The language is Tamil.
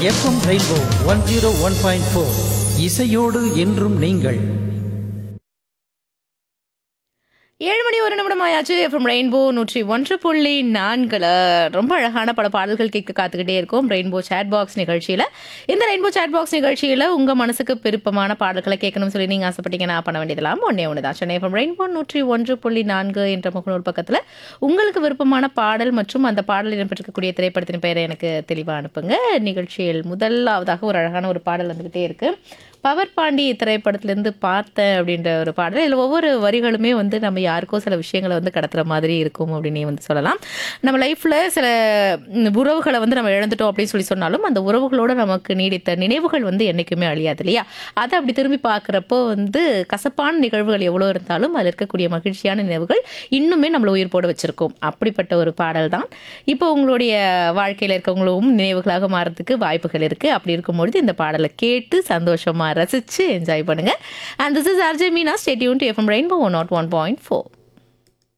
FM Rainbow one zero one point four இசையோடு என்றும் நீங்கள் ஏழு மணி ஒரு நிமிடம் ஆயாச்சு ஃப்ரம் ரெயின்போ நூற்றி ஒன்று புள்ளி நான்கில் ரொம்ப அழகான பல பாடல்கள் கேட்க காத்துக்கிட்டே இருக்கும் ரெயின்போ சேட் பாக்ஸ் நிகழ்ச்சியில் இந்த ரெயின்போ சேட் பாக்ஸ் நிகழ்ச்சியில் உங்கள் மனசுக்கு விருப்பமான பாடல்களை கேட்கணும்னு சொல்லி நீங்கள் ஆசைப்பட்டீங்கன்னா பண்ண வேண்டியதெல்லாம் ஒன்றே ஒன்று தான் சென்னை ஃப்ரம் ரெயின்போ நூற்றி ஒன்று புள்ளி நான்கு என்ற முகநூல் பக்கத்தில் உங்களுக்கு விருப்பமான பாடல் மற்றும் அந்த பாடல் இடம்பெற்றிருக்கக்கூடிய திரைப்படத்தின் பெயரை எனக்கு தெளிவாக அனுப்புங்க நிகழ்ச்சியில் முதலாவதாக ஒரு அழகான ஒரு பாடல் வந்துக்கிட்டே இருக்குது பவர் பாண்டி திரைப்படத்திலேருந்து பார்த்தேன் அப்படின்ற ஒரு பாடல் இதில் ஒவ்வொரு வரிகளுமே வந்து நம்ம யாருக்கோ சில விஷயங்களை வந்து கடத்துற மாதிரி இருக்கும் அப்படின்னே வந்து சொல்லலாம் நம்ம லைஃப்பில் சில ம், உறவுகளை வந்து நம்ம இழந்துட்டோம் அப்படின்னு சொல்லி சொன்னாலும் அந்த உறவுகளோட நமக்கு நீடித்த நினைவுகள் வந்து என்றைக்குமே அழியாது இல்லையா அதை அப்படி திரும்பி பார்க்குறப்போ வந்து கசப்பான நிகழ்வுகள் எவ்வளோ இருந்தாலும் அதில் இருக்கக்கூடிய மகிழ்ச்சியான நினைவுகள் இன்னுமே நம்மளை உயிர் போட வச்சிருக்கும் அப்படிப்பட்ட ஒரு பாடல் தான் இப்போ உங்களுடைய வாழ்க்கையில் இருக்கவங்களும் நினைவுகளாக மாறதுக்கு வாய்ப்புகள் இருக்குது அப்படி இருக்கும்பொழுது இந்த பாடலை கேட்டு சந்தோஷமாக ரசித்து என்ஜாய் பண்ணுங்கள் and this is RJ Meena stay tuned to FM Rainbow one nought one point four